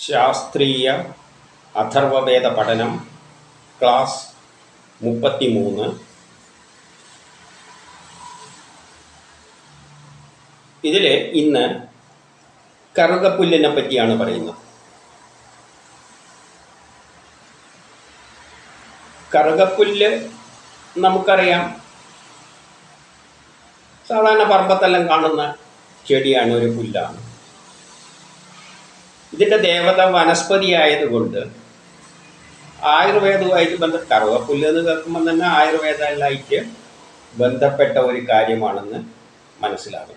ശാസ്ത്രീയ അഥർവവേദ പഠനം ക്ലാസ് മുപ്പത്തിമൂന്ന് ഇതിൽ ഇന്ന് കറുകപ്പുല്ലിനെ പറ്റിയാണ് പറയുന്നത് കറുകപ്പുല്ല് നമുക്കറിയാം സാധാരണ പറമ്പത്തെല്ലാം കാണുന്ന ചെടിയാണ് ഒരു പുല്ലാണ് ഇതിൻ്റെ ദേവത വനസ്പതി ആയതുകൊണ്ട് ആയുർവേദവുമായിട്ട് ബന്ധ കറുവപ്പുല്ല് എന്ന് കേൾക്കുമ്പോൾ തന്നെ ആയുർവേദമായിട്ട് ബന്ധപ്പെട്ട ഒരു കാര്യമാണെന്ന് മനസ്സിലാകും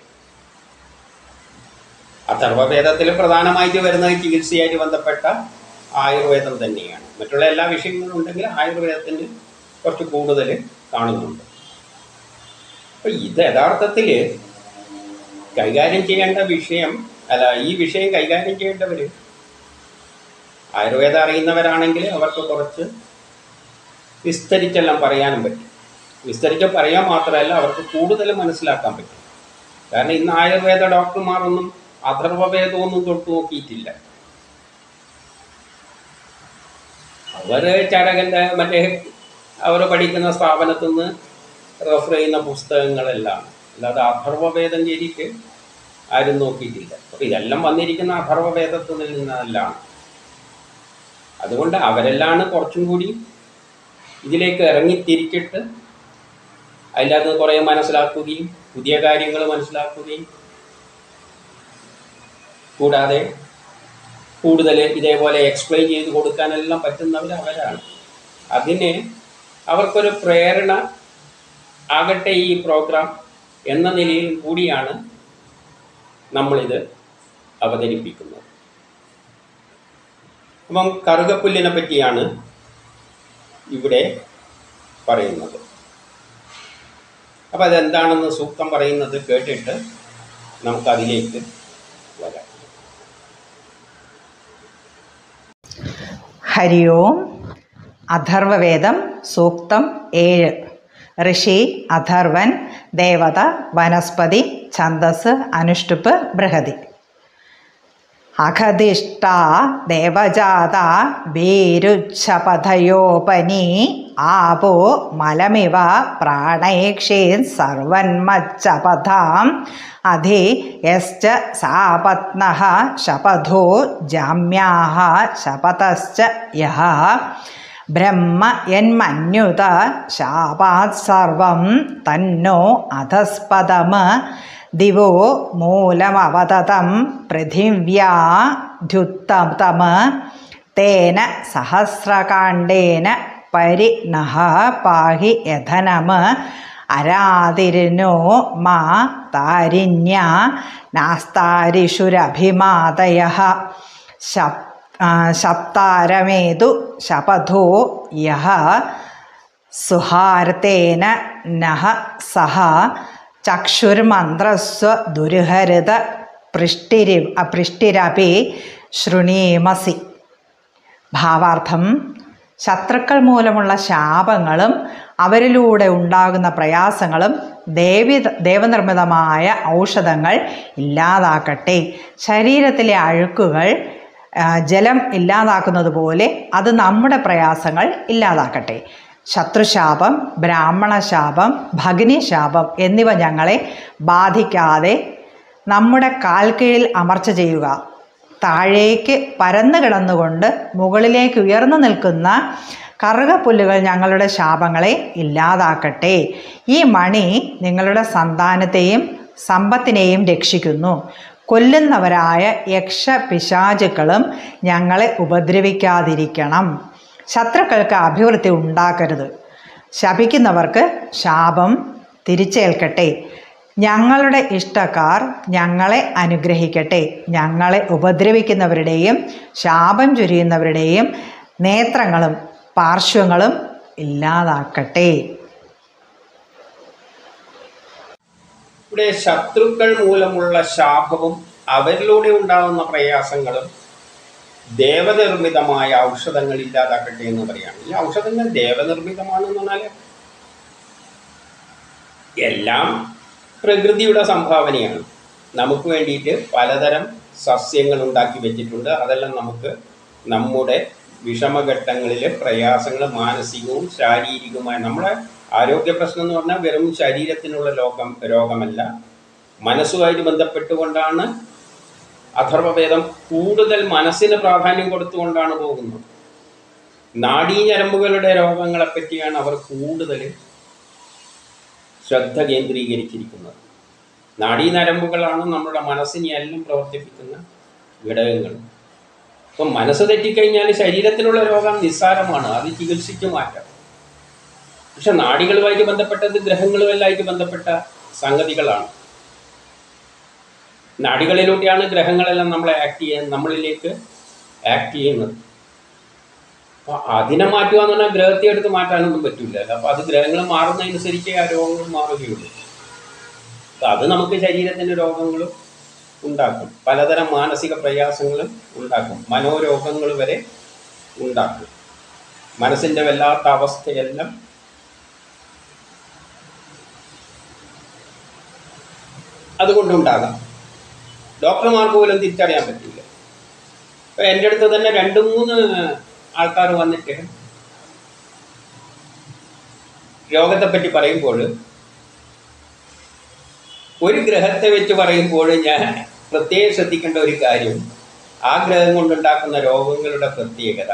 അഥർവവേദത്തിൽ പ്രധാനമായിട്ട് വരുന്നത് ചികിത്സയായിട്ട് ബന്ധപ്പെട്ട ആയുർവേദം തന്നെയാണ് മറ്റുള്ള എല്ലാ വിഷയങ്ങളും ഉണ്ടെങ്കിൽ ആയുർവേദത്തിന് കുറച്ച് കൂടുതൽ കാണുന്നുണ്ട് അപ്പം ഇത് യഥാർത്ഥത്തിൽ കൈകാര്യം ചെയ്യേണ്ട വിഷയം അല്ല ഈ വിഷയം കൈകാര്യം ചെയ്യേണ്ടവർ ആയുർവേദം അറിയുന്നവരാണെങ്കിൽ അവർക്ക് കുറച്ച് വിസ്തരിച്ചെല്ലാം പറയാനും പറ്റും വിസ്തരിച്ച് പറയാൻ മാത്രമല്ല അവർക്ക് കൂടുതൽ മനസ്സിലാക്കാൻ പറ്റും കാരണം ഇന്ന് ആയുർവേദ ഡോക്ടർമാരൊന്നും അഥർവവേദമൊന്നും തൊട്ട് നോക്കിയിട്ടില്ല അവർ ചരകൻ്റെ മറ്റേ അവർ പഠിക്കുന്ന സ്ഥാപനത്തിൽ നിന്ന് റെഫർ ചെയ്യുന്ന പുസ്തകങ്ങളെല്ലാം അല്ലാതെ അഥർവവേദം ശരിക്ക് ആരും നോക്കിയിട്ടില്ല അപ്പോൾ ഇതെല്ലാം വന്നിരിക്കുന്ന അഥർവവേദത്തിൽ നിന്നെല്ലാം അതുകൊണ്ട് അവരെല്ലാം കുറച്ചും കൂടി ഇതിലേക്ക് ഇറങ്ങിത്തിരിച്ചിട്ട് അതിനകത്ത് കുറേ മനസ്സിലാക്കുകയും പുതിയ കാര്യങ്ങൾ മനസ്സിലാക്കുകയും കൂടാതെ കൂടുതൽ ഇതേപോലെ എക്സ്പ്ലെയിൻ ചെയ്ത് കൊടുക്കാനെല്ലാം പറ്റുന്നവർ അവരാണ് അതിന് അവർക്കൊരു പ്രേരണ ആകട്ടെ ഈ പ്രോഗ്രാം എന്ന നിലയിൽ കൂടിയാണ് നമ്മളിത് അവതരിപ്പിക്കുന്നത് അപ്പം കറുകപ്പുല്ലിനെ പറ്റിയാണ് ഇവിടെ പറയുന്നത് അപ്പം അതെന്താണെന്ന് സൂക്തം പറയുന്നത് കേട്ടിട്ട് നമുക്കതിലേക്ക് വരാം ഹരി ഓം അഥർവവേദം സൂക്തം ഏഴ് ഋഷി അഥർവൻ ദേവത വനസ്പതി ഛന്ദസ് അനുഷ്ടുപ്പ് ബൃഹതി അഖദിഷ്ട ദേവജാത ഭീരുച്ഛപഥയോപനി ആപോ മലമിവ പ്രാണൈക്ഷീൻ സർവന്മച്ചപഥാം അധി യശ്ച സാപത്നഃ ശപഥോ ജാമ്യാः ശപതശ്ച യः ബ്രഹ്മ യന്മന്യുത ശാപാത് സർവം തന്നോ അധസ്പദം ദിവോ മൂലമവതതം പൃഥിവ്യാധ്യുത്തമ തേന സഹസ്രകാണ്ഡേന പരിണഃ പാഹി യഥനം അരാതിരിനോ മാ താരിണ്യ നാസ്താരിഷുരഭിമാതയ ശപ് ശപ്താരമേതു ശപഥോ യഹ സുഹാർത്തേന നഹ സഹ ചക്ഷുർമന്ത്രസ്വ ദുർഹരിത പൃഷ്ടിരി പൃഷ്ടിരപി ശൃണീമസി ഭാവാർത്ഥം ശത്രുക്കൾ മൂലമുള്ള ശാപങ്ങളും അവരിലൂടെ ഉണ്ടാകുന്ന പ്രയാസങ്ങളും ദേവി ദേവനിർമ്മിതമായ ഔഷധങ്ങൾ ഇല്ലാതാക്കട്ടെ ശരീരത്തിലെ അഴുക്കുകൾ ജലം ഇല്ലാതാക്കുന്നത് പോലെ അത് നമ്മുടെ പ്രയാസങ്ങൾ ഇല്ലാതാക്കട്ടെ ശത്രുശാപം ബ്രാഹ്മണശാപം ഭഗ്നിശാപം എന്നിവ ഞങ്ങളെ ബാധിക്കാതെ നമ്മുടെ കാൽക്കീഴിൽ അമർച്ച ചെയ്യുക താഴേക്ക് പരന്നു കിടന്നുകൊണ്ട് മുകളിലേക്ക് ഉയർന്നു നിൽക്കുന്ന കറുകപ്പുല്ലുകൾ ഞങ്ങളുടെ ശാപങ്ങളെ ഇല്ലാതാക്കട്ടെ ഈ മണി നിങ്ങളുടെ സന്താനത്തെയും സമ്പത്തിനെയും രക്ഷിക്കുന്നു കൊല്ലുന്നവരായ യക്ഷ പിശാചുക്കളും ഞങ്ങളെ ഉപദ്രവിക്കാതിരിക്കണം ശത്രുക്കൾക്ക് അഭിവൃദ്ധി ഉണ്ടാക്കരുത് ശപിക്കുന്നവർക്ക് ശാപം തിരിച്ചേൽക്കട്ടെ ഞങ്ങളുടെ ഇഷ്ടക്കാർ ഞങ്ങളെ അനുഗ്രഹിക്കട്ടെ ഞങ്ങളെ ഉപദ്രവിക്കുന്നവരുടെയും ശാപം ചുരിയുന്നവരുടെയും നേത്രങ്ങളും പാർശ്വങ്ങളും ഇല്ലാതാക്കട്ടെ ഇവിടെ ശത്രുക്കൾ മൂലമുള്ള ശാപവും അവരിലൂടെ ഉണ്ടാകുന്ന പ്രയാസങ്ങളും ദേവനിർമ്മിതമായ ഔഷധങ്ങൾ ഇല്ലാതാക്കട്ടെ എന്ന് പറയാണ് ഈ ഔഷധങ്ങൾ ദേവനിർമ്മിതമാണെന്ന് പറഞ്ഞാൽ എല്ലാം പ്രകൃതിയുടെ സംഭാവനയാണ് നമുക്ക് വേണ്ടിയിട്ട് പലതരം സസ്യങ്ങൾ ഉണ്ടാക്കി വെച്ചിട്ടുണ്ട് അതെല്ലാം നമുക്ക് നമ്മുടെ വിഷമഘട്ടങ്ങളിലെ പ്രയാസങ്ങൾ മാനസികവും ശാരീരികവുമായ നമ്മുടെ ആരോഗ്യ പ്രശ്നം എന്ന് പറഞ്ഞാൽ വെറും ശരീരത്തിനുള്ള രോഗം രോഗമല്ല മനസ്സുമായിട്ട് ബന്ധപ്പെട്ടുകൊണ്ടാണ് അഥർവവേദം കൂടുതൽ മനസ്സിന് പ്രാധാന്യം കൊടുത്തുകൊണ്ടാണ് പോകുന്നത് നാഡീഞരമ്പുകളുടെ രോഗങ്ങളെ പറ്റിയാണ് അവർ കൂടുതൽ ശ്രദ്ധ കേന്ദ്രീകരിച്ചിരിക്കുന്നത് നാഡീനരമ്പുകളാണ് നമ്മുടെ മനസ്സിനെ എല്ലാം പ്രവർത്തിപ്പിക്കുന്ന ഘടകങ്ങൾ അപ്പം മനസ്സ് തെറ്റിക്കഴിഞ്ഞാൽ ശരീരത്തിലുള്ള രോഗം നിസ്സാരമാണ് അത് ചികിത്സിച്ച് മാറ്റാം പക്ഷെ നാഡികളുമായിട്ട് ബന്ധപ്പെട്ടത് ഗ്രഹങ്ങളുമെല്ലാമായിട്ട് ബന്ധപ്പെട്ട സംഗതികളാണ് നാഡികളിലൂടെയാണ് ഗ്രഹങ്ങളെല്ലാം നമ്മളെ ആക്ട് ചെയ്യാൻ നമ്മളിലേക്ക് ആക്ട് ചെയ്യുന്നത് അപ്പോൾ അതിനെ മാറ്റുക എന്ന് പറഞ്ഞാൽ ഗ്രഹത്തെ എടുത്ത് മാറ്റാനൊന്നും പറ്റില്ല അപ്പോൾ അത് ഗ്രഹങ്ങൾ മാറുന്നതനുസരിച്ച് ആ രോഗങ്ങൾ മാറുകയുള്ളൂ അപ്പോൾ അത് നമുക്ക് ശരീരത്തിന് രോഗങ്ങളും ഉണ്ടാക്കും പലതരം മാനസിക പ്രയാസങ്ങളും ഉണ്ടാക്കും മനോരോഗങ്ങൾ വരെ ഉണ്ടാക്കും മനസ്സിൻ്റെ വല്ലാത്ത അവസ്ഥയെല്ലാം അതുകൊണ്ടുണ്ടാകാം ഡോക്ടർമാർക്ക് പോലും തിരിച്ചറിയാൻ പറ്റില്ല ഇപ്പം എൻ്റെ അടുത്ത് തന്നെ രണ്ട് മൂന്ന് ആൾക്കാർ വന്നിട്ട് രോഗത്തെപ്പറ്റി പറയുമ്പോൾ ഒരു ഗ്രഹത്തെ വെച്ച് പറയുമ്പോൾ ഞാൻ പ്രത്യേകം ശ്രദ്ധിക്കേണ്ട ഒരു കാര്യം ആ ഗ്രഹം കൊണ്ടുണ്ടാക്കുന്ന രോഗങ്ങളുടെ പ്രത്യേകത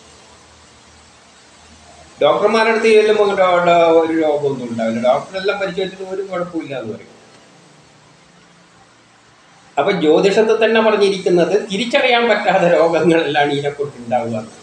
ഡോക്ടർമാരുടെ അടുത്ത് ചെല്ലുമ്പോൾ ഡോ- ഡോ- ഒരു രോഗമൊന്നും ഉണ്ടാവില്ല ഡോക്ടറെല്ലാം പരിശോധിച്ചിട്ട് ഒരു കുഴപ്പമില്ല എന്ന് പറയും അപ്പൊ ജ്യോതിഷത്തിൽ തന്നെ പറഞ്ഞിരിക്കുന്നത് തിരിച്ചറിയാൻ പറ്റാത്ത രോഗങ്ങളെല്ലാം ഇതിനെക്കുറിച്ച് ഉണ്ടാവുക എന്ന്.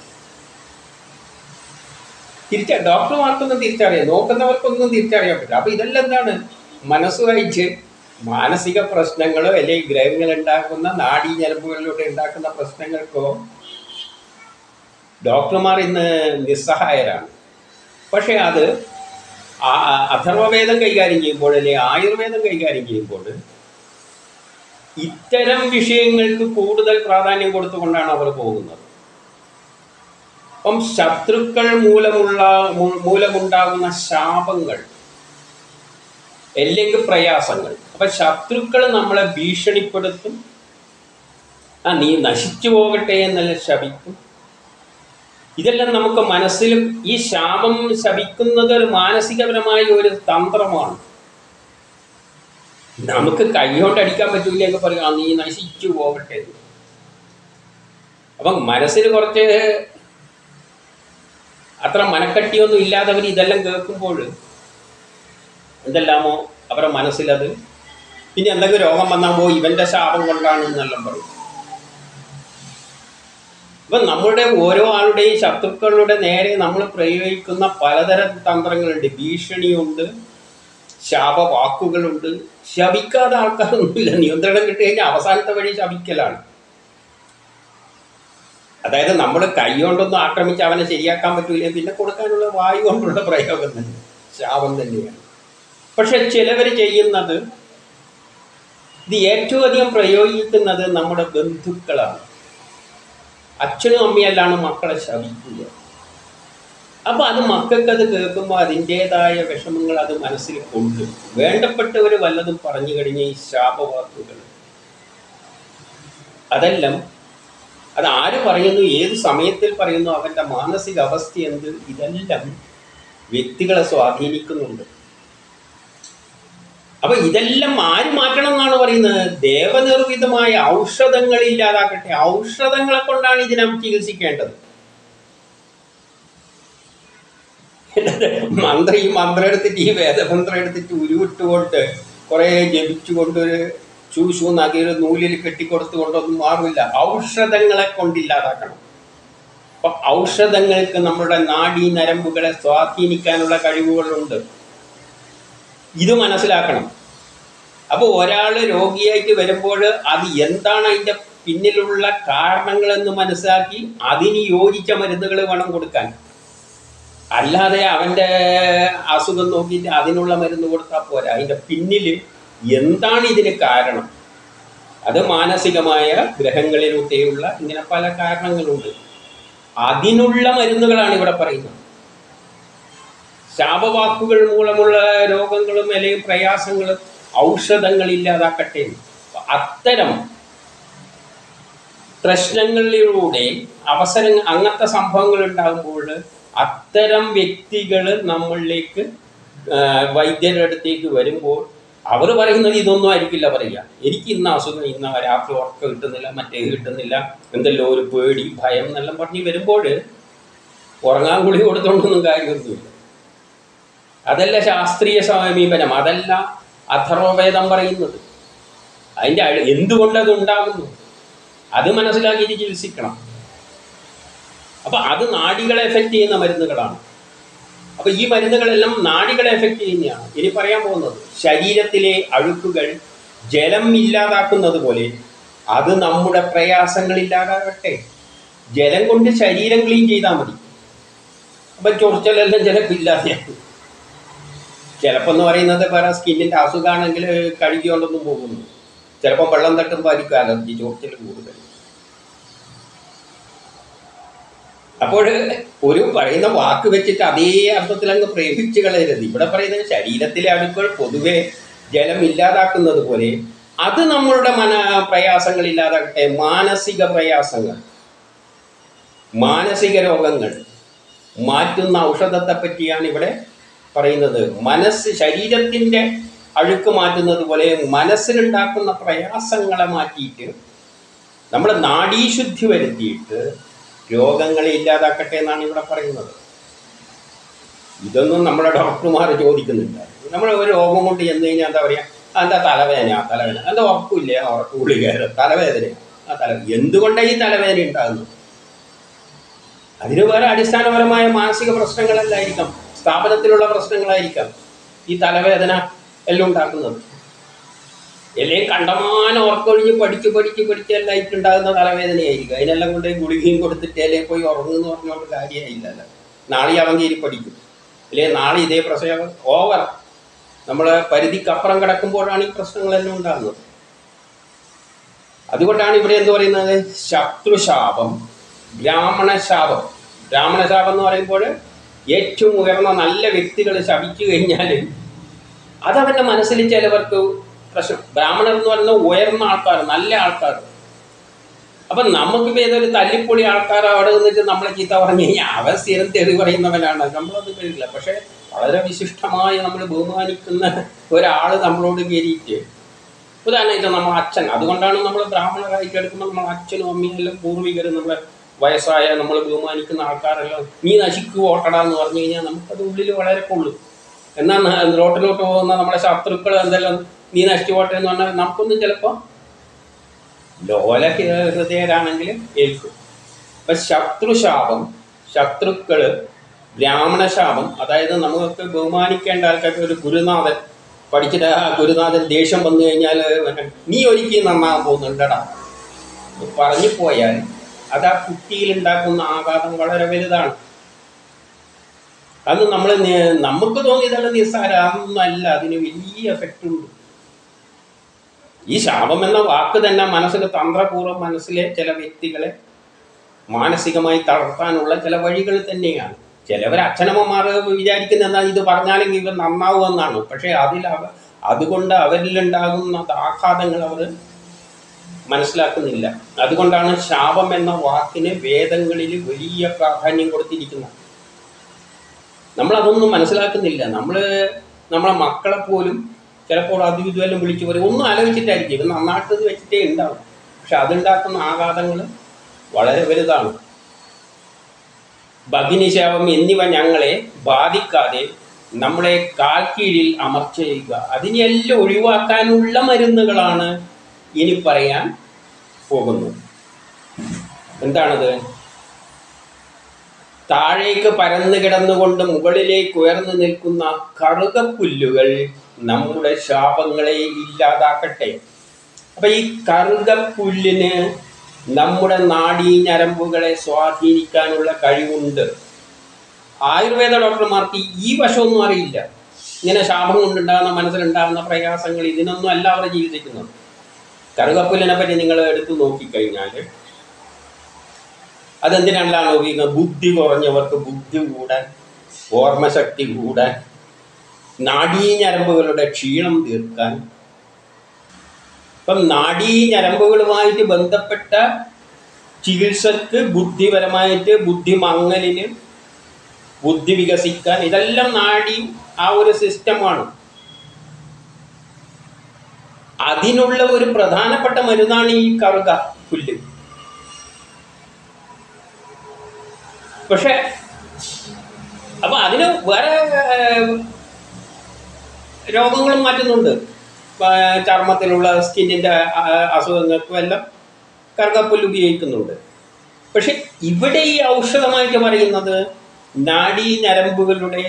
തിരിച്ച ഡോക്ടർമാർക്കൊന്നും തിരിച്ചറിയാം നോക്കുന്നവർക്കൊന്നും തിരിച്ചറിയാൻ പറ്റില്ല അപ്പൊ ഇതെല്ലാം എന്താണ് മനസ്സ് വായിച്ച് മാനസിക പ്രശ്നങ്ങളോ അല്ലെങ്കിൽ ഗ്രഹങ്ങൾ ഉണ്ടാക്കുന്ന നാഡീ ഞരമ്പുകളിലൂടെ ഉണ്ടാക്കുന്ന പ്രശ്നങ്ങൾക്കോ ഡോക്ടർമാർ ഇന്ന് നിസ്സഹായരാണ് പക്ഷേ അത് ആ- ആ അഥർവവേദം കൈകാര്യം ചെയ്യുമ്പോൾ അല്ലെങ്കിൽ ആയുർവേദം കൈകാര്യം ചെയ്യുമ്പോൾ ഇത്തരം വിഷയങ്ങൾക്ക് കൂടുതൽ പ്രാധാന്യം കൊടുത്തുകൊണ്ടാണ് അവർ പോകുന്നത് അപ്പം ശത്രുക്കൾ മൂലമുള്ള മൂ- മൂലമുണ്ടാകുന്ന ശാപങ്ങൾ അല്ലെങ്കിൽ പ്രയാസങ്ങൾ അപ്പൊ ശത്രുക്കൾ നമ്മളെ ഭീഷണിപ്പെടുത്തും ആ നീ നശിച്ചു പോകട്ടെ എന്നെല്ലാം ശപിക്കും ഇതെല്ലാം നമുക്ക് മനസ്സിലും ഈ ശാപം ശപിക്കുന്നത് ഒരു മാനസികപരമായ ഒരു തന്ത്രമാണ് നമുക്ക് കൈകൊണ്ട് അടിക്കാൻ പറ്റൂല എന്ന് പറയും ആ നീ നശിച്ചു പോകട്ടെ എന്ന്. അപ്പം മനസ്സിന് കുറച്ച് അത്ര മനക്കട്ടിയൊന്നും ഇല്ലാത്തവർ ഇതെല്ലാം കേൾക്കുമ്പോൾ എന്തെല്ലാമോ അവരുടെ മനസ്സിലത് പിന്നെ എന്തെങ്കിലും രോഗം വന്നാൽ പോ ഇവന്റെ ശാപം കൊണ്ടാണ് എന്നെല്ലാം പറയും അപ്പം നമ്മുടെ ഓരോ ആളുടെയും ശത്രുക്കളുടെ നേരെ നമ്മൾ പ്രയോഗിക്കുന്ന പലതരം തന്ത്രങ്ങളുണ്ട് ഭീഷണിയുണ്ട് ശാപവാക്കുകളുണ്ട് ശപിക്കാതെ ആൾക്കാരൊന്നുമില്ല നിയന്ത്രണം കിട്ടി കഴിഞ്ഞാൽ അവസാനത്തെ വഴി ശപിക്കലാണ് അതായത് നമ്മൾ കൈ കൊണ്ടൊന്നും ആക്രമിച്ച് അവനെ ശരിയാക്കാൻ പറ്റൂല പിന്നെ കൊടുക്കാനുള്ള വായു കൊണ്ടുള്ള പ്രയോഗം തന്നെ ശാപം തന്നെയാണ് പക്ഷെ ചിലവർ ചെയ്യുന്നത് ഇത് ഏറ്റവും അധികം പ്രയോഗിക്കുന്നത് നമ്മുടെ ബന്ധുക്കളാണ് അച്ഛനും അമ്മയല്ലാണ് മക്കളെ ശപിക്കുക അപ്പൊ അത് മക്കൾക്ക് അത് കേൾക്കുമ്പോൾ അതിൻ്റെതായ വിഷമങ്ങൾ അത് മനസ്സിൽ കൊണ്ട് വേണ്ടപ്പെട്ടവർ വല്ലതും പറഞ്ഞു കഴിഞ്ഞ ഈ ശാപവാക്കുകൾ അതെല്ലാം അത് ആര് പറയുന്നു ഏത് സമയത്തിൽ പറയുന്നു അവൻ്റെ മാനസിക അവസ്ഥ എന്ത് ഇതെല്ലാം വ്യക്തികളെ സ്വാധീനിക്കുന്നുണ്ട് അപ്പൊ ഇതെല്ലാം ആര് മാറ്റണം എന്നാണ് പറയുന്നത് ദേവനിർമ്മിതമായ ഔഷധങ്ങൾ ഇല്ലാതാക്കട്ടെ ഔഷധങ്ങളെ കൊണ്ടാണ് ഇതിനെ ചികിത്സിക്കേണ്ടത് മന്ത്രം ഈ മന്ത്രം എടുത്തിട്ട് ഈ വേദമന്ത്രം എടുത്തിട്ട് ഉരുവിട്ടുകൊണ്ട് കുറേ ജപിച്ചുകൊണ്ട് ഒരു ചൂശു എന്നാക്കി ഒരു നൂലിൽ കെട്ടിക്കൊടുത്തുകൊണ്ടൊന്നും മാറില്ല ഔഷധങ്ങളെ കൊണ്ടില്ലാതാക്കണം അപ്പൊ ഔഷധങ്ങൾക്ക് നമ്മുടെ നാഡീ നരമ്പുകളെ സ്വാധീനിക്കാനുള്ള കഴിവുകളുണ്ട് ഇത് മനസ്സിലാക്കണം അപ്പോൾ ഒരാൾ രോഗിയായിട്ട് വരുമ്പോൾ അത് എന്താണ് അതിൻ്റെ പിന്നിലുള്ള കാരണങ്ങളെന്ന് മനസ്സിലാക്കി അതിന് യോജിച്ച മരുന്നുകൾ വേണം കൊടുക്കാൻ അല്ലാതെ അവൻ്റെ അസുഖം നോക്കിയിട്ട് അതിനുള്ള മരുന്ന് കൊടുത്താൽ പോരാ അതിൻ്റെ പിന്നിൽ എന്താണ് ഇതിന് കാരണം അത് മാനസികമായ ഗ്രഹങ്ങളിലൂടെയുള്ള ഇങ്ങനെ പല കാരണങ്ങളുണ്ട് അതിനുള്ള മരുന്നുകളാണ് ഇവിടെ പറയുന്നത് ശാപവാക്കുകൾ മൂലമുള്ള രോഗങ്ങളും അല്ലെങ്കിൽ പ്രയാസങ്ങളും ഔഷധങ്ങൾ ഇല്ലാതാക്കട്ടെ എന്ന്. അപ്പൊ അത്തരം പ്രശ്നങ്ങളിലൂടെ അവസരം അങ്ങനത്തെ സംഭവങ്ങൾ ഉണ്ടാകുമ്പോൾ അത്തരം വ്യക്തികൾ നമ്മളിലേക്ക് ആ, വൈദ്യരുടെ അടുത്തേക്ക് വരുമ്പോൾ അവർ പറയുന്നത് ഇതൊന്നും ആയിരിക്കില്ല പറയുക എനിക്ക് ഇന്ന അസുഖം ഇന്ന രാത്രി ഉറക്കം കിട്ടുന്നില്ല മറ്റേ കിട്ടുന്നില്ല എന്തെല്ലോ ഒരു പേടി ഭയം എന്നെല്ലാം പറഞ്ഞ് വരുമ്പോൾ ഉറങ്ങാൻ ഗുളി കൊടുത്തോണ്ടൊന്നും കാര്യമൊന്നുമില്ല അതല്ല ശാസ്ത്രീയ സമീപനം അതല്ല അഥർവവേദം പറയുന്നത് അതിൻ്റെ അഴ- എന്തുകൊണ്ട് അത് ഉണ്ടാകുന്നു അത് മനസ്സിലാക്കിയിട്ട് ചികിത്സിക്കണം അപ്പം അത് നാഡികളെ എഫക്റ്റ് ചെയ്യുന്ന മരുന്നുകളാണ് അപ്പം ഈ മരുന്നുകളെല്ലാം നാഡികളെ എഫക്റ്റ് ചെയ്യുന്നതാണ് ഇനി പറയാൻ പോകുന്നത് ശരീരത്തിലെ അഴുക്കുകൾ ജലം ഇല്ലാതാക്കുന്നത് പോലെ അത് നമ്മുടെ പ്രയാസങ്ങൾ ഇല്ലാതാകട്ടെ ജലം കൊണ്ട് ശരീരം ക്ലീൻ ചെയ്താൽ മതി അപ്പം ചൊറിച്ചലെല്ലാം ചിലപ്പോൾ ഇല്ലാതെയാകും ചിലപ്പോൾ എന്ന് പറയുന്നത് വേറെ സ്കിന്നിൻ്റെ അസുഖമാണെങ്കിൽ കഴുകിയോണ്ടൊന്നും പോകുന്നു ചിലപ്പോൾ വെള്ളം തട്ടുമ്പോൾ ആയിരിക്കും അലർജി ചൊറിച്ചൽ കൂടുതൽ അപ്പോൾ ഒരു പറയുന്ന വാക്ക് വെച്ചിട്ട് അതേ അർത്ഥത്തിൽ അങ്ങ് പ്രയോഗിച്ച് കളയരുത് ഇവിടെ പറയുന്നത് ശരീരത്തിലെ അണുക്കൾ പൊതുവെ ജലം ഇല്ലാതാക്കുന്നത് പോലെ അത് നമ്മളുടെ മന പ്രയാസങ്ങൾ ഇല്ലാതാകട്ടെ മാനസിക പ്രയാസങ്ങൾ മാനസിക രോഗങ്ങൾ മാറ്റുന്ന ഔഷധത്തെ പറ്റിയാണ് ഇവിടെ പറയുന്നത് മനസ്സ് ശരീരത്തിൻ്റെ അഴുക്ക് മാറ്റുന്നത് പോലെ മനസ്സിലുണ്ടാക്കുന്ന പ്രയാസങ്ങളെ മാറ്റിയിട്ട് നമ്മൾ നാഡീശുദ്ധി വരുത്തിയിട്ട് രോഗങ്ങളെ ഇല്ലാതാക്കട്ടെ എന്നാണ് ഇവിടെ പറയുന്നത് ഇതൊന്നും നമ്മുടെ ഡോക്ടർമാർ ചോദിക്കുന്നില്ല നമ്മൾ ഒരു രോഗം കൊണ്ട് ചെന്ന് കഴിഞ്ഞാൽ എന്താ പറയുക എന്താ തലവേദന ആ തലവേദന എന്താ ഉറപ്പില്ല ആ ഉറപ്പ് ഗുളിക തലവേദന ആ തല എന്തുകൊണ്ടാണ് ഈ തലവേദന ഉണ്ടാകുന്നത് അതിന് വേറെ അടിസ്ഥാനപരമായ മാനസിക പ്രശ്നങ്ങളല്ലായിരിക്കാം സ്ഥാപനത്തിലുള്ള പ്രശ്നങ്ങളായിരിക്കാം ഈ തലവേദന എല്ലാം ഉണ്ടാക്കുന്നത് എല്ലാം കണ്ടമാനം ഉറക്കൊഴിഞ്ഞ് പഠിച്ച് പഠിച്ച് പഠിച്ച് എല്ലാം ഉണ്ടാകുന്ന തലവേദനയായിരിക്കും അതിനെല്ലാം കൊണ്ട് ഗുളികയും കൊടുത്തിട്ട് അല്ലേ പോയി ഉറങ്ങുമെന്ന് പറഞ്ഞുകൊണ്ട് കാര്യമായില്ലല്ലോ നാളെ അവൻ കയറി പഠിക്കും അല്ലേ നാളെ ഇതേ പ്രശ്നം ഓവർ നമ്മൾ പരിധിക്കപ്പുറം കിടക്കുമ്പോഴാണ് ഈ പ്രശ്നങ്ങളെല്ലാം ഉണ്ടാകുന്നത് അതുകൊണ്ടാണ് ഇവിടെ എന്ത് പറയുന്നത് ശത്രുശാപം ബ്രാഹ്മണശാപം ബ്രാഹ്മണശാപം എന്ന് പറയുമ്പോൾ ഏറ്റവും ഉയർന്ന നല്ല വ്യക്തികൾ ശപിച്ചു കഴിഞ്ഞാൽ അതവൻ്റെ മനസ്സിൽ ചിലവർക്ക് പ്രശ്നം ബ്രാഹ്മണർ എന്ന് പറയുന്നത് ഉയർന്ന ആൾക്കാർ നല്ല ആൾക്കാർ അപ്പം നമുക്കിപ്പോൾ ഏതൊരു തല്ലിപ്പൊളി ആൾക്കാർ അവിടെ നിന്നിട്ട് നമ്മളെ ചീത്ത പറഞ്ഞു കഴിഞ്ഞാൽ അവൻ സ്ഥിരം തെറി പറയുന്നവനാണ് നമ്മളത് കഴിയില്ല പക്ഷേ വളരെ വിശിഷ്ടമായി നമ്മൾ ബഹുമാനിക്കുന്ന ഒരാൾ നമ്മളോട് കയറിയിട്ട് ഉദാഹരണമായിട്ട് നമ്മൾ അച്ഛൻ അതുകൊണ്ടാണ് നമ്മൾ ബ്രാഹ്മണരായിട്ട് എടുക്കുമ്പോൾ നമ്മൾ അച്ഛനും അമ്മയും എല്ലാം പൂർവികരും നമ്മളെ വയസ്സായ നമ്മൾ ബഹുമാനിക്കുന്ന ആൾക്കാരെല്ലാം നീ നശിക്കു ഓട്ടടാ എന്ന് പറഞ്ഞു കഴിഞ്ഞാൽ നമുക്കത് ഉള്ളിൽ വളരെ കൊള്ളും എന്നാൽ ന- റോട്ടിലോട്ട് പോകുന്ന നമ്മളെ ശത്രുക്കൾ എന്തെല്ലാം നീ നശിച്ചു പോട്ടെ എന്ന് പറഞ്ഞാൽ നമുക്കൊന്നും ചിലപ്പോൾ ലോല ഹൃ- ഹൃദയരാണെങ്കിൽ ഏൽക്കും അപ്പം ശത്രുശാപം ശത്രുക്കൾ ബ്രാഹ്മണശാപം അതായത് നമുക്ക് ബഹുമാനിക്കേണ്ട ആൾക്കാർക്ക് ഒരു ഗുരുനാഥൻ പഠിച്ചിട്ട് ആ ഗുരുനാഥൻ ദേഷ്യം വന്നു കഴിഞ്ഞാൽ മറ്റേ നീ ഒരിക്കലും നന്നാകാൻ പോകുന്നുണ്ടടാ എന്ന് പറഞ്ഞു പോയാൽ അത് ആ കുട്ടിയിൽ ഉണ്ടാക്കുന്ന ആഘാതം വളരെ വലുതാണ് അത് നമ്മൾ നമുക്ക് തോന്നിയതല്ല നിസ്സാര അതൊന്നും അല്ല അതിന് വലിയ എഫക്റ്റ് ഉണ്ട് ഈ ശാപം എന്ന വാക്ക് തന്നെ മനസ്സിൽ തന്ത്രപൂർവ്വം മനസ്സിലെ ചില വ്യക്തികളെ മാനസികമായി തളർത്താനുള്ള ചില വഴികൾ തന്നെയാണ് ചിലവർ അച്ഛനമ്മമാർ വിചാരിക്കുന്ന എന്താ ഇത് പറഞ്ഞാലെങ്കിൽ ഇവർ നന്നാവുമെന്നാണ് പക്ഷേ അതിൽ അവ അതുകൊണ്ട് അവരിലുണ്ടാകുന്ന ആഘാതങ്ങൾ അവർ മനസ്സിലാക്കുന്നില്ല അതുകൊണ്ടാണ് ശാപം എന്ന വാക്കിന് വേദങ്ങളിൽ വലിയ പ്രാധാന്യം കൊടുത്തിരിക്കുന്നത് നമ്മളതൊന്നും മനസ്സിലാക്കുന്നില്ല നമ്മൾ നമ്മളെ മക്കളെ പോലും ചിലപ്പോൾ അതും ഇതുമെല്ലാം വിളിച്ചു പറയും ഒന്നും ആലോചിച്ചിട്ടായിരിക്കും ഇത് നന്നായിട്ട് വെച്ചിട്ടേ ഉണ്ടാവും പക്ഷെ അതുണ്ടാക്കുന്ന ആഘാതങ്ങൾ വളരെ വലുതാണ് ഭഗിനിശാപം എന്നിവ ഞങ്ങളെ ബാധിക്കാതെ നമ്മളെ കാൽ കീഴിൽ അമർച്ച ചെയ്യുക അതിനെല്ലാം ഒഴിവാക്കാനുള്ള മരുന്നുകളാണ് ഇനി പറയാൻ പോകുന്നത് എന്താണത് താഴേക്ക് പരന്നു കിടന്നുകൊണ്ട് മുകളിലേക്ക് ഉയർന്നു നിൽക്കുന്ന കറുകപ്പുല്ലുകൾ നമ്മുടെ ശാപങ്ങളെ ഇല്ലാതാക്കട്ടെ അപ്പൊ ഈ കറുകപ്പുല്ലിന് നമ്മുടെ നാഡീ ഞരമ്പുകളെ സ്വാധീനിക്കാനുള്ള കഴിവുണ്ട് ആയുർവേദ ഡോക്ടർമാർക്ക് ഈ വശമൊന്നും അറിയില്ല ഇങ്ങനെ ശാപം കൊണ്ടുണ്ടാകുന്ന മനസ്സിലുണ്ടാകുന്ന പ്രയാസങ്ങൾ ഇതിനൊന്നും അല്ല അവർ ചികിത്സിക്കുന്നത് കറുകപ്പുല്ലിനെ പറ്റി നിങ്ങൾ എടുത്തു നോക്കിക്കഴിഞ്ഞാൽ അതെന്തിനാണല്ലോ ഉപയോഗിക്കുന്നത് ബുദ്ധി കുറഞ്ഞവർക്ക് ബുദ്ധി കൂടാൻ ഓർമ്മശക്തി കൂടാൻ നാഡീഞരമ്പുകളുടെ ക്ഷീണം തീർക്കാൻ ഇപ്പം നാഡീഞരമ്പുകളുമായിട്ട് ബന്ധപ്പെട്ട ചികിത്സക്ക് ബുദ്ധിപരമായിട്ട് ബുദ്ധിമങ്ങലിന് ബുദ്ധി വികസിക്കാൻ ഇതെല്ലാം നാടി ആ ഒരു സിസ്റ്റമാണ് അതിനുള്ള ഒരു പ്രധാനപ്പെട്ട മരുന്നാണ് ഈ കറുക പുല്ല് പക്ഷെ അപ്പൊ അതിന് വേറെ ഏഹ്, രോഗങ്ങളും മാറ്റുന്നുണ്ട് ആ, ചർമ്മത്തിലുള്ള സ്കിന്നിൻ്റെ അസുഖങ്ങൾക്കും എല്ലാം കറുകപ്പുല്ല് ഉപയോഗിക്കുന്നുണ്ട് പക്ഷെ ഇവിടെ ഈ ഔഷധമായിട്ട് പറയുന്നത് നാഡീ ഞരമ്പുകളുടെ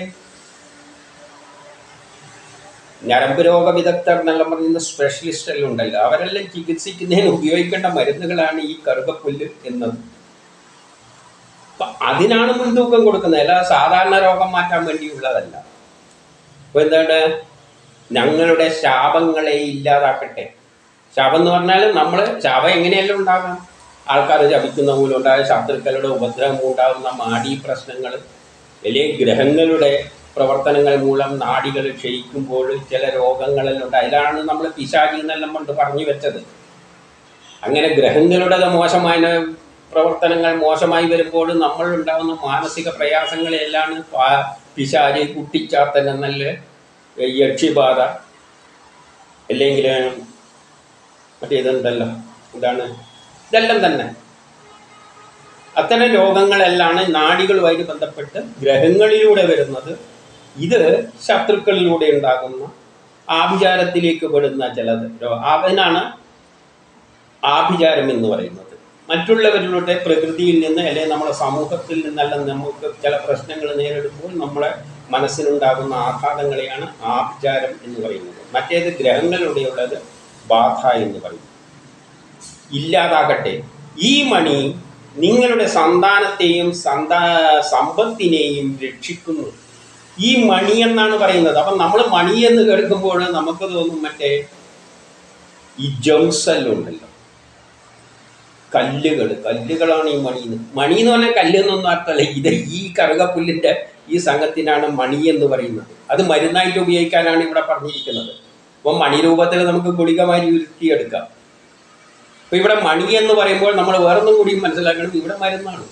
ഞരമ്പ് രോഗ വിദഗ്ധർ എന്നെല്ലാം പറയുന്ന സ്പെഷ്യലിസ്റ്റ് എല്ലാം ഉണ്ടല്ലോ അവരെല്ലാം ചികിത്സിക്കുന്നതിന് ഉപയോഗിക്കേണ്ട മരുന്നുകളാണ് ഈ കറുകപ്പുല്ല് എന്നത് അപ്പൊ അതിനാണ് മുൻതൂക്കം കൊടുക്കുന്നത് അല്ലാതെ സാധാരണ രോഗം മാറ്റാൻ വേണ്ടിയുള്ളതല്ല അപ്പൊ എന്താണ് ഞങ്ങളുടെ ശാപങ്ങളെ ഇല്ലാതാക്കട്ടെ ശാപം എന്ന് പറഞ്ഞാൽ നമ്മൾ ശാപം എങ്ങനെയെല്ലാം ഉണ്ടാകാം ആൾക്കാർ ശപിക്കുന്ന മൂലം ഉണ്ടായ ശത്രുക്കളുടെ ഉപദ്രവം ഉണ്ടാകുന്ന മാടി പ്രശ്നങ്ങൾ അല്ലെങ്കിൽ ഗ്രഹങ്ങളുടെ പ്രവർത്തനങ്ങൾ മൂലം നാടികൾ ക്ഷയിക്കുമ്പോൾ ചില രോഗങ്ങളെല്ലാം ഉണ്ട് അതിലാണ് നമ്മൾ പിശാചി എന്നെല്ലാം കൊണ്ട് പറഞ്ഞു വെച്ചത് അങ്ങനെ ഗ്രഹങ്ങളുടെ മോശമായ പ്രവർത്തനങ്ങൾ മോശമായി വരുമ്പോൾ നമ്മൾ ഉണ്ടാകുന്ന മാനസിക പ്രയാസങ്ങളെല്ലാം പാ- പിശാചി കുട്ടിച്ചാത്തൻ എന്നല്ല യക്ഷിബാധ അല്ലെങ്കിൽ മറ്റേതുണ്ടല്ലോ എന്താണ് ഇതെല്ലാം തന്നെ അത്തരം രോഗങ്ങളെല്ലാം നാടികളുമായിട്ട് ബന്ധപ്പെട്ട് ഗ്രഹങ്ങളിലൂടെ വരുന്നത് ഇത് ശത്രുക്കളിലൂടെ ഉണ്ടാകുന്ന ആഭിചാരത്തിലേക്ക് പെടുന്ന ചിലത് രോ- അതിനാണ് ആഭിചാരം എന്ന് പറയുന്നത് മറ്റുള്ളവരുടെ പ്രകൃതിയിൽ നിന്ന് അല്ലെങ്കിൽ നമ്മുടെ സമൂഹത്തിൽ നിന്നെല്ലാം നമുക്ക് ചില പ്രശ്നങ്ങൾ നേരിടുമ്പോൾ നമ്മളെ മനസ്സിനുണ്ടാകുന്ന ആഘാതങ്ങളെയാണ് ആഭിചാരം എന്ന് പറയുന്നത് മറ്റേത് ഗ്രഹങ്ങളിലൂടെയുള്ളത് ബാധ എന്ന് പറയും ഇല്ലാതാകട്ടെ ഈ മണി നിങ്ങളുടെ സന്താനത്തെയും സന്താ സമ്പത്തിനെയും രക്ഷിക്കുന്നു ഈ മണി എന്നാണ് പറയുന്നത് അപ്പം നമ്മൾ മണി എന്ന് കേൾക്കുമ്പോൾ നമുക്ക് തോന്നും മറ്റേ ഈ ജംസ് എല്ലാം ഉണ്ടല്ലോ കല്ലുകൾ കല്ലുകളാണ് ഈ മണി എന്ന് മണി എന്ന് പറഞ്ഞാൽ കല്ല് എന്നൊന്നും അർത്ഥമല്ല ഇത് ഈ കറുകപ്പുല്ലിൻ്റെ ഈ സംഘത്തിനാണ് മണി എന്ന് പറയുന്നത് അത് മരുന്നായിട്ട് ഉപയോഗിക്കാനാണ് ഇവിടെ പറഞ്ഞിരിക്കുന്നത് അപ്പം മണി രൂപത്തിൽ നമുക്ക് ഗുളികമാരി ഉരുത്തിയെടുക്കാം അപ്പൊ ഇവിടെ മണി എന്ന് പറയുമ്പോൾ നമ്മൾ വേറൊന്നും കൂടി മനസ്സിലാക്കണം ഇവിടെ മരുന്നാണ്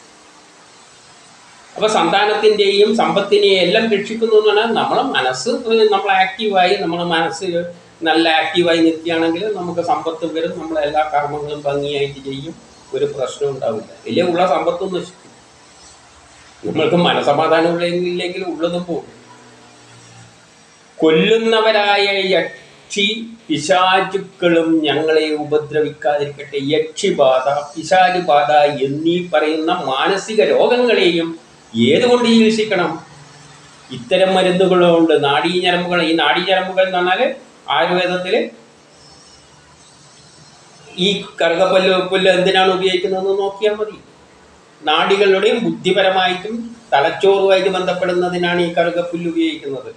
അപ്പൊ സന്താനത്തിന്റെയും സമ്പത്തിനെയും എല്ലാം രക്ഷിക്കുന്നു എന്ന് പറഞ്ഞാൽ നമ്മളെ മനസ്സ് നമ്മൾ ആക്റ്റീവായി നമ്മളെ മനസ്സ് നല്ല ആക്റ്റീവായി നിൽക്കുകയാണെങ്കിൽ നമുക്ക് സമ്പത്ത് വരും നമ്മൾ എല്ലാ കർമ്മങ്ങളും ഭംഗിയായിട്ട് ചെയ്യും ഒരു പ്രശ്നവും ഉണ്ടാവില്ല വലിയ ഉള്ള സമ്പത്തും നശിക്കും നമ്മൾക്ക് മനസമാധാനം ഇല്ലെങ്കിൽ ഉള്ളതും പോകും കൊല്ലുന്നവരായ യക്ഷി പിശാചുക്കളും ഞങ്ങളെ ഉപദ്രവിക്കാതിരിക്കട്ടെ യക്ഷിബാധ പിശാചുബാധ എന്നീ പറയുന്ന മാനസിക രോഗങ്ങളെയും ഏതുകൊണ്ട് ചികിത്സിക്കണം ഇത്തരം മരുന്നുകളുണ്ട് നാഡീഞരമ്പുകൾ ഈ നാഡീഞരമ്പുകൾ എന്ന് പറഞ്ഞാൽ ആയുർവേദത്തിൽ ഈ കറുകപ്പല്ല് പുല്ല് എന്തിനാണ് ഉപയോഗിക്കുന്നതെന്ന് നോക്കിയാൽ മതി നാഡികളുടെയും ബുദ്ധിപരമായിട്ടും തലച്ചോറുമായിട്ട് ബന്ധപ്പെടുന്നതിനാണ് ഈ കറുകപ്പുല്ല് ഉപയോഗിക്കുന്നത്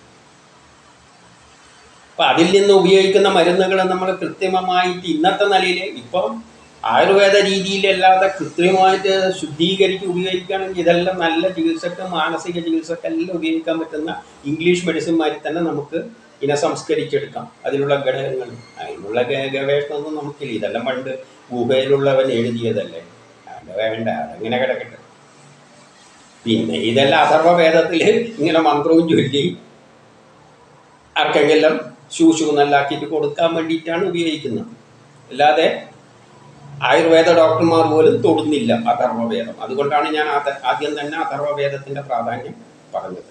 അപ്പം അതിൽ നിന്ന് ഉപയോഗിക്കുന്ന മരുന്നുകൾ നമ്മൾ കൃത്രിമമായിട്ട് ഇന്നത്തെ നിലയിൽ ഇപ്പം ആയുർവേദ രീതിയിലല്ലാതെ കൃത്രിമമായിട്ട് ശുദ്ധീകരിച്ച് ഉപയോഗിക്കുകയാണെങ്കിൽ ഇതെല്ലാം നല്ല ചികിത്സക്ക് മാനസിക ചികിത്സക്കെല്ലാം ഉപയോഗിക്കാൻ പറ്റുന്ന ഇംഗ്ലീഷ് മെഡിസിൻമാരിൽ തന്നെ നമുക്ക് ഇനെ സംസ്കരിച്ചെടുക്കാം അതിലുള്ള ഘടകങ്ങൾ അതിനുള്ള ഗ- ഗവേഷണമൊന്നും നമുക്കില്ല ഇതെല്ലാം പണ്ട് ഗുഹയിലുള്ളവൻ എഴുതിയതല്ലേ അത് വേണ്ട അതങ്ങനെ കിടക്കട്ടെ പിന്നെ ഇതെല്ലാം അഥർവവേദത്തിൽ ഇങ്ങനെ മന്ത്രവും ചൊല്ലി ആർക്കെങ്കിലും ശൂശു നല്ലാക്കിയിട്ട് കൊടുക്കാൻ വേണ്ടിയിട്ടാണ് ഉപയോഗിക്കുന്നത് അല്ലാതെ ആയുർവേദ ഡോക്ടർമാർ പോലും തൊടുന്നില്ല അഥർവവേദം അതുകൊണ്ടാണ് ഞാൻ ആദ്യ- ആദ്യം തന്നെ അഥർവവേദത്തിന്റെ പ്രാധാന്യം പറഞ്ഞത്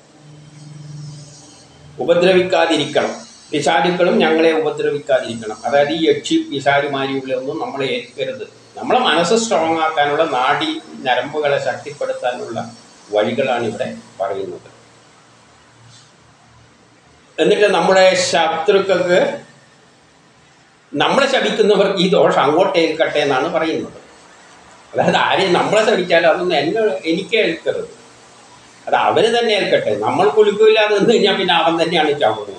ഉപദ്രവിക്കാതിരിക്കണം പിശാചുക്കളും ഞങ്ങളെ ഉപദ്രവിക്കാതിരിക്കണം അതായത് ഈ യക്ഷി പിശാചുമാരിയുള്ള ഒന്നും നമ്മളെ ഏൽക്കരുത് നമ്മളെ മനസ്സ് സ്ട്രോങ് ആക്കാനുള്ള നാഡി ഞരമ്പുകളെ ശക്തിപ്പെടുത്താനുള്ള വഴികളാണ് ഇവിടെ പറയുന്നത് എന്നിട്ട് നമ്മുടെ ശത്രുക്കൾക്ക് നമ്മളെ ശപിക്കുന്നവർക്ക് ഈ ദോഷം അങ്ങോട്ട് ഏൽക്കട്ടെ എന്നാണ് പറയുന്നത് അതായത് ആരെയും നമ്മളെ ശപിച്ചാലും അതൊന്നും എന്നെ എനിക്ക് ഏൽക്കരുത് അത് അവന് തന്നെ ഏൽക്കട്ടെ നമ്മൾ കുലുക്കില്ലാതെ നിന്ന് കഴിഞ്ഞാൽ പിന്നെ അവൻ തന്നെയാണ് ചാവുന്നത്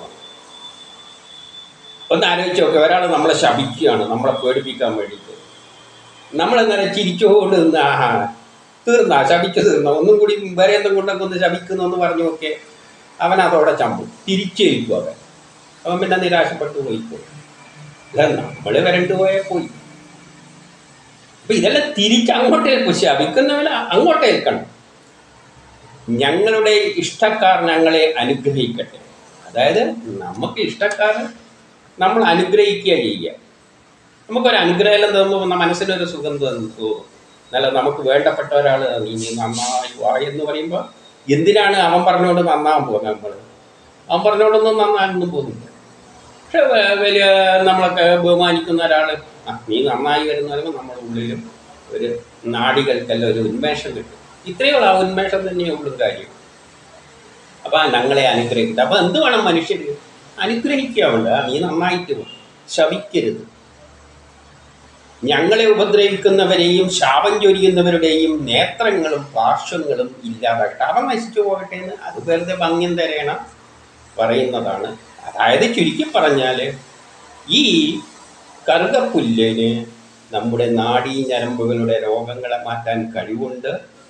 ഒന്ന് ആലോചിച്ച് നോക്കുക ഒരാൾ നമ്മളെ ശപിക്കുകയാണ് നമ്മളെ പേടിപ്പിക്കാൻ വേണ്ടിയിട്ട് നമ്മളെങ്ങനെ ചിരിച്ചുകൊണ്ട് നിന്ന് ആഹാ തീർന്ന ശപിച്ചു തീർന്ന ഒന്നും കൂടി വേറെ എന്തും കൊണ്ടൊക്കെ ഒന്ന് ശപിക്കുന്നു എന്ന് പറഞ്ഞു നോക്കെ അവൻ അതോടെ ചമ്പും തിരിച്ചേൽക്കും അവൻ അവൻ പിന്നെ നിരാശപ്പെട്ടു പോയിപ്പോയി അല്ല നമ്മൾ വരണ്ടു പോയാൽ പോയി അപ്പൊ ഇതെല്ലാം തിരിച്ച് അങ്ങോട്ടേൽക്കും ശപിക്കുന്നവരെ അങ്ങോട്ടേൽക്കണം ഞങ്ങളുടെ ഇഷ്ടക്കാർ ഞങ്ങളെ അനുഗ്രഹിക്കട്ടെ അതായത് നമുക്ക് ഇഷ്ടക്കാർ നമ്മൾ അനുഗ്രഹിക്കുക ചെയ്യുക നമുക്കൊരു അനുഗ്രഹം തോന്നുമ്പോൾ നമ്മുടെ മനസ്സിനൊരു സുഖം തോന്നും തോന്നും നല്ല നമുക്ക് വേണ്ടപ്പെട്ട ഒരാൾ നീ നീ നന്നായി വാ എന്ന് പറയുമ്പോൾ എന്തിനാണ് അവൻ പറഞ്ഞുകൊണ്ട് നന്നാകാൻ പോകുന്നത് നമ്മൾ അവൻ പറഞ്ഞുകൊണ്ടൊന്നും നന്നാകാനൊന്നും പോകുന്നില്ല പക്ഷെ വ- വലിയ നമ്മളൊക്കെ ബഹുമാനിക്കുന്ന ഒരാൾ ആ നീ നന്നായി വരുന്ന പറയുമ്പോൾ നമ്മുടെ ഉള്ളിലും ഒരു നാടികൾക്കെല്ലാം ഒരു ഉന്മേഷം കിട്ടും ഇത്രയേ ഉള്ളൂ ആ ഉന്മേഷം തന്നെയേ ഉള്ളൂ കാര്യം അപ്പൊ ഞങ്ങളെ അനുഗ്രഹിക്കട്ടെ അപ്പൊ എന്ത് വേണം മനുഷ്യര് അനുഗ്രഹിക്കാവുണ്ട് ആ, നീ നന്നായിട്ട് പോ. ശപിക്കരുത് ഞങ്ങളെ ഉപദ്രവിക്കുന്നവരെയും ശാപം ചൊരിയുന്നവരുടെയും നേത്രങ്ങളും പാർശ്വങ്ങളും ഇല്ലാതാകട്ടെ അവ നശിച്ചു പോകട്ടെ എന്ന് അത് വെറുതെ ഭംഗ്യം തരേണ പറയുന്നതാണ് അതായത് ചുരുക്കി പറഞ്ഞാൽ ഈ കറുകപ്പുല്ലിന് നമ്മുടെ നാഡീ ഞരമ്പുകളുടെ രോഗങ്ങളെ മാറ്റാൻ കഴിവുണ്ട്